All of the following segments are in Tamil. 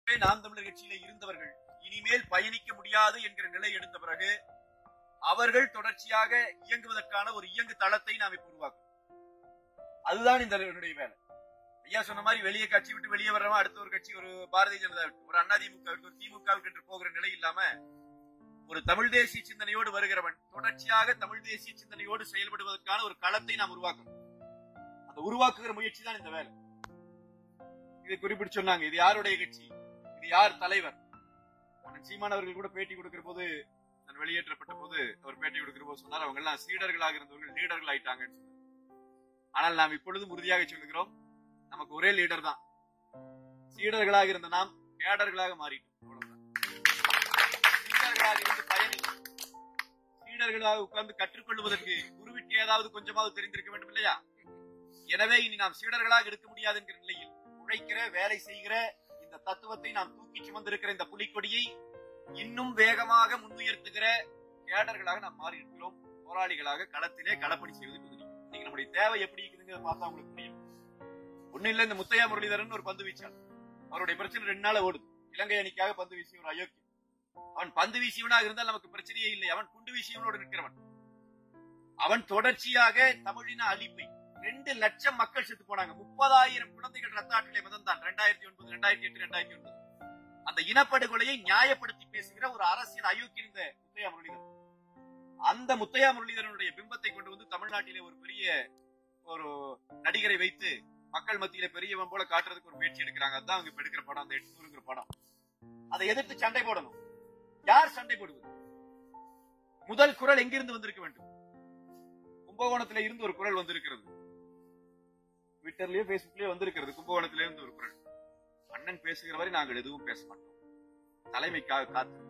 நாம் தமிழர் கட்சியில இருந்தவர்கள் இனிமேல் பயணிக்க முடியாது என்கிற நிலை எடுத்த பிறகு அவர்கள் தொடர்ச்சியாக இயங்குவதற்கான ஒரு இயங்கு தளத்தை நாம் இப்ப உருவாக்கும் அதுதான் இந்த என்னுடைய வேலை ஐயா சொன்ன மாதிரி வெளியே கட்சி விட்டு வெளியே வர்றவன் அடுத்த ஒரு கட்சி ஒரு பாரதிய ஜனதா விட்டு ஒரு அதிமுக விட்டு ஒரு திமுக என்று போகிற நிலை இல்லாம ஒரு தமிழ் தேசிய சிந்தனையோடு வருகிறவன் தொடர்ச்சியாக தமிழ் தேசிய சிந்தனையோடு செயல்படுவதற்கான ஒரு களத்தை நாம் உருவாக்கணும் அந்த உருவாக்குகிற முயற்சி தான் இந்த வேலை இதை குறிப்பிட்டு சொன்னாங்க இது யாருடைய கட்சி இது யார் தலைவர் அண்ணன் சீமான் அவர்கள் கூட பேட்டி கொடுக்கிற போது நான் வெளியேற்றப்பட்ட போது அவர் பேட்டி கொடுக்கிற போது சொன்னார் அவங்க எல்லாம் சீடர்களாக இருந்தவர்கள் லீடர்கள் ஆயிட்டாங்கன்னு சொன்னார் ஆனால் நாம் இப்பொழுதும் உறுதியாக சொல்லுகிறோம் நமக்கு ஒரே லீடர் தான் சீடர்களாக இருந்த நாம் கேடர்களாக மாறிட்டோம் அவ்வளவுதான். சீடர்களாக இருந்து பயணி சீடர்களாக உட்கார்ந்து கற்றுக்கொள்வதற்கு குருவிற்கு ஏதாவது கொஞ்சமாவது தெரிந்திருக்க வேண்டும் இல்லையா எனவே இனி நாம் சீடர்களாக இருக்க முடியாது என்கிற நிலையில் உழைக்கிற வேலை செய்கிற இந்த தத்துவத்தை நாம் தூக்கி சுமந்திருக்கிற இந்த புலிக்கொடியை இன்னும் வேகமாக முன்னுயர்த்துகிற கேடர்களாக நாம் மாறி இருக்கிறோம் போராளிகளாக களத்திலே களப்பணி செய்வது இன்னைக்கு நம்முடைய தேவை எப்படி இருக்குதுங்கிறத பார்த்தா உங்களுக்கு புரியும் ஒண்ணு இல்ல இந்த முத்தையா முரளிதரன் ஒரு பந்து வீச்சாளர் அவருடைய பிரச்சனை ரெண்டு நாள் ஓடுது இலங்கை அணிக்காக பந்து வீசிய ஒரு அயோக்கியம் அவன் பந்து வீசியவனாக இருந்தால் நமக்கு பிரச்சனையே இல்லை அவன் குண்டு வீசியவனோடு நிற்கிறவன் அவன் தொடர்ச்சியாக தமிழின அழிப்பை ரெண்டு லட்சம் மக்கள் செத்து போனாங்க முப்பதாயிரம் குழந்தைகள் ரத்த ஆற்றிலே மிதந்தான் ரெண்டாயிரத்தி ஒன்பது ரெண்டாயிரத்தி எட்டு ரெண்டாயிரத்தி ஒன்பது அந்த இனப்படுகொலையை நியாயப்படுத்தி பேசுகிற ஒரு அரசியல் அயோக்கியன் இந்த முத்தையா முரளிதரன் அந்த முத்தையா முரளிதரனுடைய பிம்பத்தை கொண்டு வந்து தமிழ்நாட்டிலே ஒரு பெரிய ஒரு நடிகரை வைத்து மக்கள் மத்தியில பெரியவன் போல காட்டுறதுக்கு ஒரு முயற்சி எடுக்கிறாங்க அதான் அவங்க இப்ப எடுக்கிற படம் அந்த எட்நூறுங்கிற படம் அதை எதிர்த்து சண்டை போடணும் யார் சண்டை போடுவது முதல் குரல் எங்கிருந்து வந்திருக்க வேண்டும் கும்பகோணத்துல இருந்து ஒரு குரல் வந்திருக்கிறது ட்விட்டர்லயோ பேஸ்புக்லயோ வந்திருக்கிறது கும்பகோணத்தில இருந்து ஒரு குரல் அண்ணன் பேசுகிற வரை நாங்கள் எதுவும் பேச மாட்டோம் தலைமைக்காக காத்து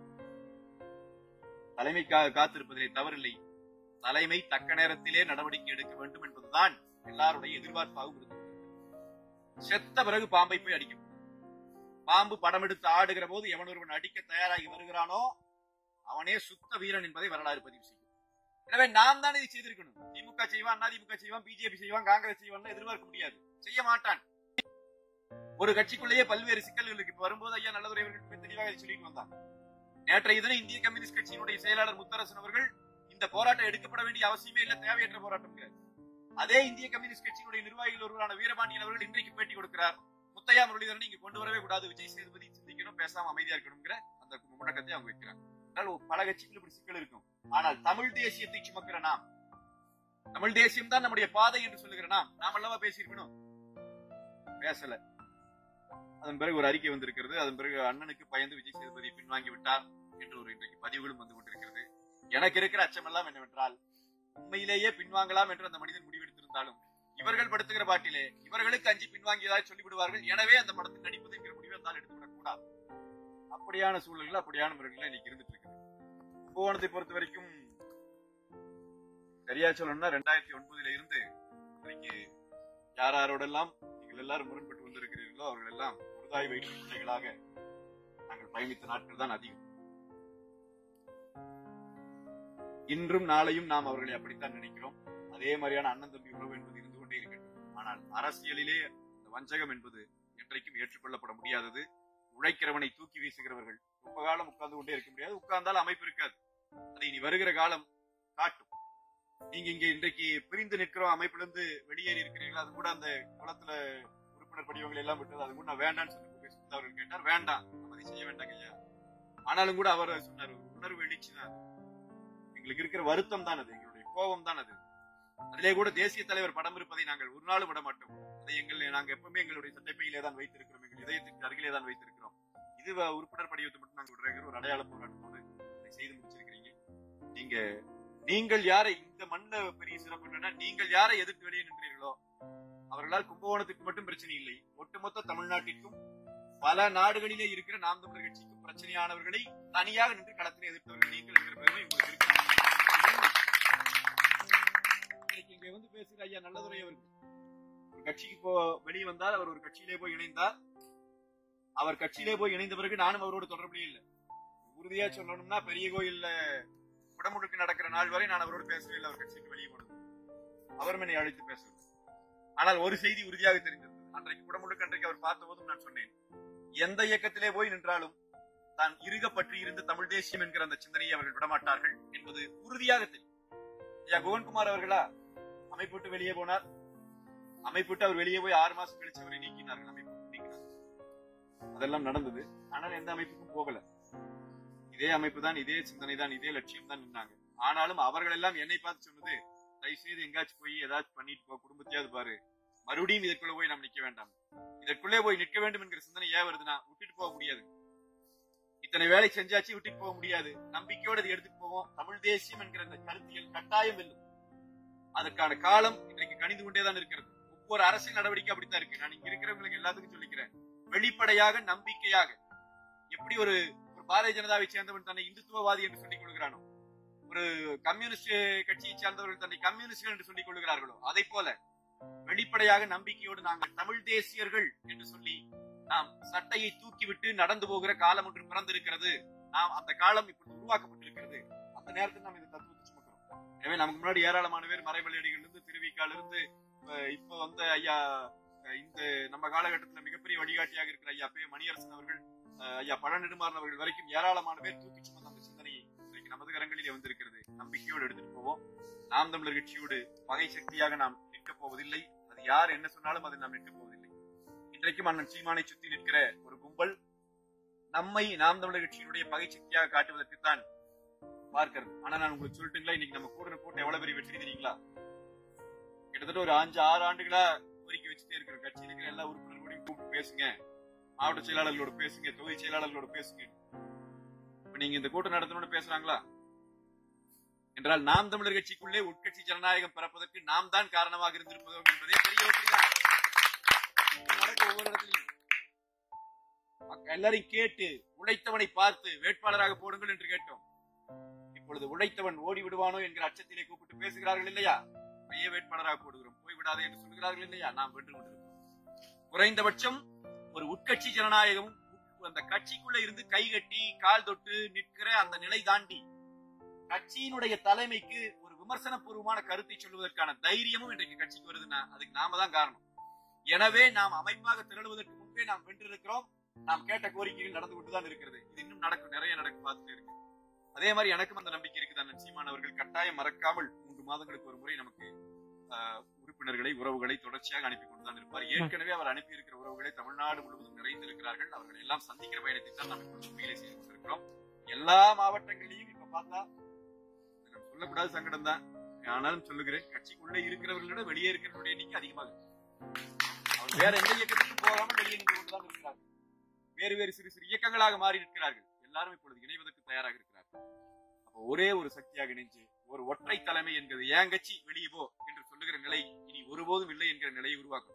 தலைமைக்காக காத்திருப்பதிலே தவறில்லை தலைமை தக்க நேரத்திலே நடவடிக்கை எடுக்க வேண்டும் என்பதுதான் எல்லாருடைய எதிர்பார்ப்பாகவும் இருந்தது செத்த பிறகு பாம்பை போய் அடிக்கும் பாம்பு படம் எடுத்து ஆடுகிற போது எவன் ஒருவன் அடிக்க தயாராகி வருகிறானோ அவனே சுத்த வீரன் என்பதை வரலாறு பதிவு செய்யும் எனவே நாம் தான் இதை செய்திருக்கணும் திமுக செய்வான் அதிமுக செய்வான் பிஜேபி செய்வான் காங்கிரஸ் செய்வான் எதிர்பார்க்க முடியாது செய்ய மாட்டான் ஒரு கட்சிக்குள்ளேயே பல்வேறு சிக்கல்களுக்கு இப்ப வரும்போது ஐயா நல்லதுரை அவர்கள் மிக தெளிவாக இதை சொல்லிட்டு வந்தாங்க நேற்றைய தினம் இந்திய கம்யூனிஸ்ட் கட்சியினுடைய செயலாளர் முத்தரசன் அவர்கள் இந்த போராட்டம் எடுக்கப்பட வேண்டிய அவசியமே இல்ல தேவையற்ற போராட்டம் அதே இந்திய கம்யூனிஸ்ட் கட்சியினுடைய நிர்வாகிகள் ஒருவரான வீரபாண்டியன் அவர்கள் இன்றைக்கு பேட்டி கொடுக்கிறார் முத்தையா முரளிதரன் இங்க கொண்டு வரவே கூடாது விஜய் சேதுபதி சிந்திக்கணும் பேசாம அமைதியா இருக்கணுங்கிற அந்த முழக்கத்தை அவங்க வைக்கிறாங்க அதனால பல கட்சிகள் இப்படி சிக்கல் இருக்கும் ஆனால் தமிழ் தேசியத்தை சுமக்கிற நாம் தமிழ் தேசியம் தான் நம்முடைய பாதை என்று சொல்லுகிற நாம் நாம் அல்லவா பேசியிருக்கணும் பேசல அதன் பிறகு ஒரு அறிக்கை வந்திருக்கிறது அதன் பிறகு அண்ணனுக்கு பயந்து விஜய் சேதுபதி பின்வாங்கி விட்டார் என்று ஒரு இன்றைக்கு பதிவுகளும் வந்து கொண்டிருக்கிறது எனக்கு இருக்கிற அச்சமெல்லாம் என்னவென்றால் உண்மையிலேயே பின்வாங்கலாம் என்று அந்த மனிதன் முடிவெடுத்திருந்தாலும் இவர்கள் படுத்துகிற பாட்டிலே இவர்களுக்கு அஞ்சு பின்வாங்கியதாக சொல்லிவிடுவார்கள் எனவே அந்த படத்தில் நடிப்பது என்கிற முடிவை தான் எடுத்துவிடக் கூடாது அப்படியான சூழல்கள் அப்படியான முறைகள் இன்னைக்கு இருந்துட்டு இருக்கு கும்பகோணத்தை பொறுத்த வரைக்கும் சரியா சொல்லணும்னா ரெண்டாயிரத்தி ஒன்பதுல இருந்து இன்னைக்கு யார் யாரோடெல்லாம் நீங்கள் எல்லாரும் முரண்பட்டு வந்திருக்கிறீர்களோ அவர்கள் எல்லாம் முருதாய் வயிற்று பிள்ளைகளாக நாங்கள் பயணித்த நாட்கள் தான் அதிகம் இன்றும் நாளையும் நாம் அவர்களை அப்படித்தான் நினைக்கிறோம் அதே மாதிரியான அண்ணன் தம்பி உறவு என்பது இருந்து கொண்டே இருக்கட்டும் ஆனால் அரசியலிலே இந்த வஞ்சகம் என்பது என்றைக்கும் ஏற்றுக்கொள்ளப்பட முடியாதது உழைக்கிறவனை தூக்கி வீசுகிறவர்கள் ரொம்ப காலம் உட்கார்ந்து கொண்டே இருக்க முடியாது உட்கார்ந்தால் அமைப்பு இருக்காது அதை இனி வருகிற காலம் காட்டும் நீங்க இங்க இன்றைக்கு பிரிந்து நிற்கிறோம் அமைப்பிலிருந்து வெளியேறி இருக்கிறீர்கள் அது கூட அந்த குளத்துல உறுப்பினர் படிவங்களை எல்லாம் விட்டது அது கூட நான் வேண்டாம்னு சொல்லி சுத்தா அவர்கள் கேட்டார் வேண்டாம் நம்ம அதை செய்ய வேண்டாங்க ஐயா ஆனாலும் கூட அவர் சொன்னார் ஒரு உணர்வு எழுச்சி தான் அது. எங்களுக்கு இருக்கிற வருத்தம் தான் அது எங்களுடைய கோபம் தான் அது அதிலே கூட தேசிய தலைவர் படம் இருப்பதை நாங்கள் ஒரு நாள் விட மாட்டோம் அதை எங்கள் நாங்க எப்பவுமே எங்களுடைய சட்டைப்பையிலே தான் வைத்திருக்கிறோம் எங்கள் இதயத்திற்கு அருகிலே தான் வைத்திருக்கிறோம் இது வ- உறுப்பினர் படிவத்தை மட்டும் நாங்க விடுறேங்கிற ஒரு அடையாள போராட்டத்தோடு இதை செய்து முடிச்சிருக்கிறீங்க நீங்க நீங்கள் யாரை இந்த மண்ணில பெரிய சிறப்பு என்னன்னா நீங்கள் யாரை எதிர்த்து வெளியே நின்றீர்களோ அவர்களால் கும்பகோணத்துக்கு மட்டும் பிரச்சனை இல்லை ஒட்டுமொத்த தமிழ்நாட்டிற்கும் பல நாடுகளிலே இருக்கிற நாம் தமிழர் கட்சிக்கும் பிரச்சனையானவர்களை தனியாக நின்று களத்தில் எதிர்த்தவர்கள் நீங்கள் என்கிற பெருமை உங்களுக்கு இருக்கு இன்னைக்கு இங்க வந்து பேசுகிற ஐயா நல்லதுரை அவர்கள் ஒரு கட்சிக்கு போ வெளியே வந்தால் அவர் ஒரு கட்சியிலே போய் இணைந்தார் அவர் கட்சியிலே போய் இணைந்த பிறகு நானும் அவரோடு தொடர்புடைய இல்லை உறுதியா சொல்லணும்னா பெரிய கோயில்ல குடமுழுக்கு நடக்கிற நாள் வரை நான் அவரோடு பேசவே இல்லை அவர் கட்சிக்கு வெளியே போனது அவரும் என்னை அழைத்து பேசவில்லை ஆனால் ஒரு செய்தி உறுதியாக தெரிந்தது அன்றைக்கு குடமுழுக்கு அன்றைக்கு அவர் பார்த்த போதும் நான் சொன்னேன் எந்த இயக்கத்திலே போய் நின்றாலும் தான் இருக பற்றி இருந்து தமிழ் தேசியம் என்கிற அந்த சிந்தனையை அவர்கள் விடமாட்டார்கள் என்பது உறுதியாக தெரியும் ஐயா குகன்குமார் அவர்களா அமைப்பு விட்டு வெளியே போனார் அமைப்பு விட்டு அவர் வெளியே போய் ஆறு மாசம் கழிச்சு அவரை நீக்கினார்கள் அமைப்பு விட்டு நீக்கினார் அதெல்லாம் நடந்தது ஆனால் எந்த அமைப்புக்கும் போகல இதே அமைப்பு தான் இதே சிந்தனை தான் இதே லட்சியம் தான் நின்னாங்க ஆனாலும் அவர்கள் எல்லாம் என்னை பார்த்து சொன்னது தயவு செய்து எங்காச்சும் போய் ஏதாச்சும் பண்ணிட்டு போ குடும்பத்தையாவது பாரு மறுபடியும் இதற்குள்ள போய் நாம் நிக்க வேண்டாம் இதற்குள்ளே போய் நிற்க வேண்டும் என்கிற சிந்தனை ஏன் வருதுன்னா விட்டுட்டு போக முடியாது இத்தனை வேலை செஞ்சாச்சு விட்டுட்டு போக முடியாது நம்பிக்கையோடு அதை எடுத்துட்டு போவோம் தமிழ் தேசியம் என்கிற அந்த கருத்தியல் கட்டாயம் வெல்லும் அதற்கான காலம் இன்றைக்கு கணிந்து கொண்டேதான் இருக்கிறது ஒவ்வொரு அரசியல் நடவடிக்கை அப்படித்தான் இருக்கு நான் இங்க இருக்கிறவங்களுக்கு எல்லாத்துக்கும் சொல்லிக்கிறேன் வெளிப்படையாக நம்பிக்கையாக எப்படி ஒரு ஒரு பாரதிய ஜனதாவை சேர்ந்தவன் தன்னை இந்துத்துவவாதி என்று சொல்லிக் கொள்கிறானோ ஒரு கம்யூனிஸ்ட் கட்சியை சேர்ந்தவர்கள் தன்னை கம்யூனிஸ்ட் என்று சொல்லிக் கொள்கிறார்களோ அதை போல வெளிப்படையாக நம்பிக்கையோடு நாங்கள் தமிழ் தேசியர்கள் என்று சொல்லி நாம் சட்டையை தூக்கிவிட்டு நடந்து போகிற காலம் ஒன்று பிறந்திருக்கிறது நாம் அந்த காலம் இப்படி உருவாக்கப்பட்டிருக்கிறது அந்த நேரத்தில் நாம் இந்த தத்துவத்தை சுமக்கிறோம் எனவே நமக்கு முன்னாடி ஏராளமான பேர் மறைமலையடிகள் இருந்து திருவிக்கால இருந்து அஹ், இப்ப வந்து ஐயா அஹ், இந்த நம்ம காலகட்டத்தில் மிகப்பெரிய வழிகாட்டியாக இருக்கிற ஐயா பே மணியரசன் அவர்கள் அஹ், ஐயா பழநெடுமாறன் அவர்கள் வரைக்கும் ஏராளமான பேர் தூக்கி சுமந்த அந்த சிந்தனையை இன்றைக்கு நமது கரங்களிலே வந்திருக்கிறது நம்பிக்கையோடு எடுத்துட்டு போவோம் நாம் தமிழர் கட்சியோடு பகை சக்தியாக நாம் நிற்கப் போவதில்லை அது யார் என்ன சொன்னாலும் அது நாம் நிற்கப் போவதில்லை இன்றைக்கும் அண்ணன் சீமானை சுத்தி நிற்கிற ஒரு கும்பல் நம்மை நாம் தமிழர் கட்சியினுடைய பகை சக்தியாக காட்டுவதற்குத்தான் பார்க்கிறது ஆனா நான் உங்களுக்கு சொல்லட்டுங்களா இன்னைக்கு நம்ம கூடுற கூட்டம் எவ்வளவு பெரிய வெற்றி தெரியுங்களா கிட்டத்தட்ட ஒரு அஞ்சு ஆறு ஆண்டுகளா கோரிக்கை வச்சுட்டே இருக்கிற கட்சியில் இருக்கிற எல்லா உறுப்பினர்களோடையும் கூப்பிட்டு பேசுங்க மாவட்ட செயலாளர்களோட பேசுங்க தொகுதி செயலாளர்களோட பேசுங்க இப்ப நீங்க இந்த கூட்டம் நடத்தணும்னு பேசுறாங்களா என்றால் நாம் தமிழர் கட்சிக்குள்ளே உட்கட்சி ஜனநாயகம் பிறப்பதற்கு நாம் தான் காரணமாக இருந்திருப்பதோம் என்பதே பெரிய வெற்றிதான் இது நடக்கும் ஒவ்வொரு இடத்துலையும் மக்கள் எல்லாரையும் கேட்டு உழைத்தவனை பார்த்து வேட்பாளராக போடுங்கள் என்று கேட்டோம் இப்பொழுது உழைத்தவன் ஓடி விடுவானோ என்கிற அச்சத்திலே கூப்பிட்டு பேசுகிறார்கள் இல்லையா மைய வேட்பாளராக போடுகிறோம் போய்விடாதே என்று சொல்கிறார்கள் இல்லையா நாம் வென்று கொண்டிருக்கிறோம் குறைந்தபட்சம் ஒரு உட்கட்சி ஜனநாயகமும் அந்த கட்சிக்குள்ள இருந்து கை கட்டி கால் தொட்டு நிற்கிற அந்த நிலை தாண்டி கட்சியினுடைய தலைமைக்கு ஒரு விமர்சன பூர்வமான கருத்தை சொல்வதற்கான தைரியமும் இன்றைக்கு கட்சிக்கு வருதுன்னா அதுக்கு நாம தான் காரணம் எனவே நாம் அமைப்பாக திரளுவதற்கு முன்பே நாம் வென்றிருக்கிறோம் நாம் கேட்ட கோரிக்கைகள் நடந்து கொண்டுதான் இருக்கிறது இது இன்னும் நடக்கும் நிறைய நடக்கும் பார்த்துட்டு இருக்கு அதே மாதிரி எனக்கும் அந்த நம்பிக்கை இருக்குது அண்ணன் சீமான் அவர்கள் கட்டாயம் மறக்காமல் மூன்று மாதங்களுக்கு ஒரு முறை நமக்கு ஆஹ், உறுப்பினர்களை உறவுகளை தொடர்ச்சியாக அனுப்பி கொண்டுதான் இருப்பார் ஏற்கனவே அவர் அனுப்பி இருக்கிற உறவுகளை தமிழ்நாடு முழுவதும் நிறைந்திருக்கிறார்கள் அவர்கள் எல்லாம் சந்திக்கிற பயணத்தை தான் நாம் இப்பொழுது உண்மையிலே செய்து கொண்டிருக்கிறோம் எல்லா மாவட்டங்களிலும் இப்ப பார்த்தா இது நான் சொல்லக்கூடாத சங்கடம் தான் ஆனாலும் சொல்லுகிறேன் கட்சிக்குள்ளே இருக்கிறவர்களோட வெளியே இருக்கிறவருடைய எண்ணிக்கை அதிகமாக இருக்கு. அவர் வேற எந்த இயக்கத்துக்கும் போகாமல் வெளியே நின்று கொண்டுதான் இருக்கிறார்கள் வேறு வேறு சிறு சிறு இயக்கங்களாக மாறி இருக்கிறார்கள் எல்லாரும் இப்பொழுது இணைவதற்கு தயாராக இருக்கிறார்கள் அப்போ ஒரே ஒரு சக்தியாக இணைஞ்சு ஒரு ஒற்றை தலைமை என்கிறது ஏன் கட்சி வெளியே போ என்று சொல்லுகிற நிலை இனி ஒருபோதும் இல்லை என்கிற நிலையை உருவாக்கும்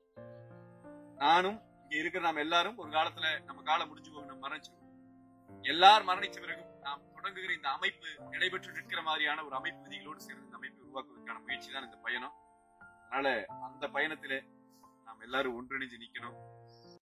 நானும் இங்க இருக்கிற நாம் எல்லாரும் ஒரு காலத்துல நம்ம காலம் முடிஞ்சு போகும் நம்ம மரணிச்சிருவோம் எல்லார் மரணிச்ச பிறகும் நாம் தொடங்குகிற இந்த அமைப்பு நடைபெற்று நிற்கிற மாதிரியான ஒரு அமைப்பு விதிகளோடு சேர்ந்து இந்த அமைப்பை உருவாக்குவதற்கான முயற்சி தான் இந்த பயணம் அதனால அந்த பயணத்திலே நாம் எல்லாரும் ஒன்றிணைஞ்சு நிக்கணும்